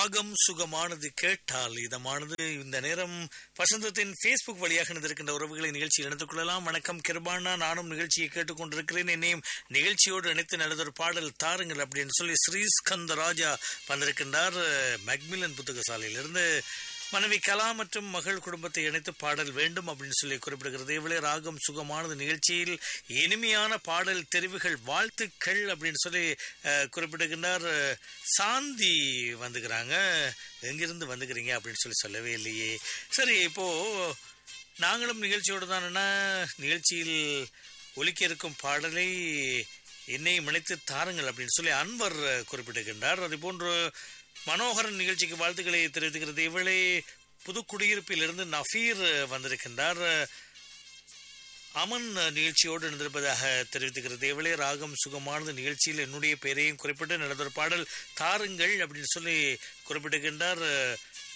ராகம் சுகமானது கேட்டால் இதமானது இந்த நேரம் வசந்தத்தின் ஃபேஸ்புக் வழியாக இணைந்திருக்கின்ற உறவுகளை நிகழ்ச்சியில் இணைத்துக் கொள்ளலாம் வணக்கம் கிருபானா நானும் நிகழ்ச்சியை கேட்டுக்கொண்டிருக்கிறேன் என்னையும் நிகழ்ச்சியோடு இணைத்து நடந்தொரு பாடல் தாருங்கள் அப்படின்னு சொல்லி ஸ்ரீஸ்கந்த ராஜா வந்திருக்கின்றார் மெக்மிலன் புத்தக சாலையிலிருந்து மனைவி கலா மற்றும் மகள் குடும்பத்தை இணைத்து பாடல் வேண்டும் அப்படின்னு சொல்லி குறிப்பிடுகிறது இவ்வளே ராகம் சுகமானது நிகழ்ச்சியில் இனிமையான பாடல் தெரிவுகள் வாழ்த்துக்கள் அப்படின்னு சொல்லி அஹ், குறிப்பிடுகின்றார் அஹ், சாந்தி வந்துக்கிறாங்க எங்கிருந்து வந்துக்கிறீங்க அப்படின்னு சொல்லி சொல்லவே இல்லையே சரி இப்போ நாங்களும் நிகழ்ச்சியோடு தானேன்னா நிகழ்ச்சியில் ஒலிக்க இருக்கும் பாடலை என்னை இணைத்து தாருங்கள் அப்படின்னு சொல்லி அன்வர் அஹ், குறிப்பிடுகின்றார் அதே போன்று மனோகரன் நிகழ்ச்சிக்கு வாழ்த்துக்களை தெரிவித்துக்கிறது இவளே புதுக்குடியிருப்பிலிருந்து நஃபீர் அஹ், வந்திருக்கின்றார் அமன் அஹ், நிகழ்ச்சியோடு இணைந்திருப்பதாக தெரிவித்துக்கிறது இவளே ராகம் சுகமானது நிகழ்ச்சியில் என்னுடைய பெயரையும் குறிப்பிட்டு நடந்த ஒரு பாடல் தாருங்கள் அப்படின்னு சொல்லி குறிப்பிடுகின்றார் அஹ்,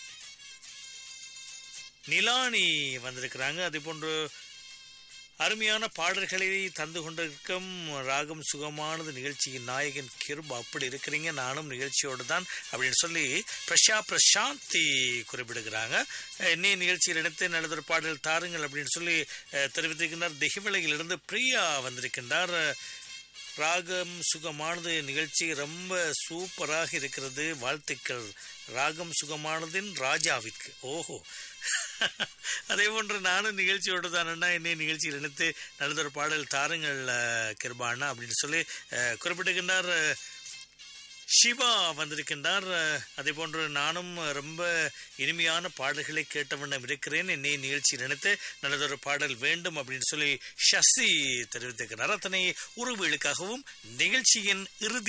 நிலானி வந்திருக்கிறாங்க அதே போன்று அருமையான பாடல்களை தந்து கொண்டிருக்கும் ராகம் சுகமானது நிகழ்ச்சியின் நாயகன் கிருப் அப்படி இருக்கிறீங்க நானும் நிகழ்ச்சியோடு தான் அப்படின்னு சொல்லி பிரஷா பிரசாந்தி குறிப்பிடுகிறாங்க என்னை நிகழ்ச்சியில் இணைத்து நடந்த ஒரு பாடல் தாருங்கள் அப்படின்னு சொல்லி அஹ், தெரிவித்திருக்கின்றார் திகிவிலையிலிருந்து பிரியா வந்திருக்கின்றார் ராகம் சுகமானது நிகழ்ச்சி ரொம்ப சூப்பராக இருக்கிறது வாழ்த்துக்கள் ராகம் சுகமானதின் ராஜாவிற்கு ஓஹோ அதே போன்று நானும் நிகழ்ச்சியோடு தானே என்னை நிகழ்ச்சியில் இணைத்து நடந்த ஒரு பாடல் தாருங்கள் அஹ், கிருபாண்ணா அப்படின்னு சொல்லி அஹ், குறிப்பிடுகின்றார் அஹ், சிவா வந்திருக்கின்றார் அஹ், அதே போன்று நானும் ரொம்ப இனிமையான பாடல்களை கேட்ட வண்ணம் இருக்கிறேன் என்னை நிகழ்ச்சி நினைத்து நல்லதொரு பாடல் வேண்டும் அப்படின்னு சொல்லி ஷசி தெரிவித்திருக்கிறார் அத்தனை உறவுகளுக்காகவும் நிகழ்ச்சியின் இறுதி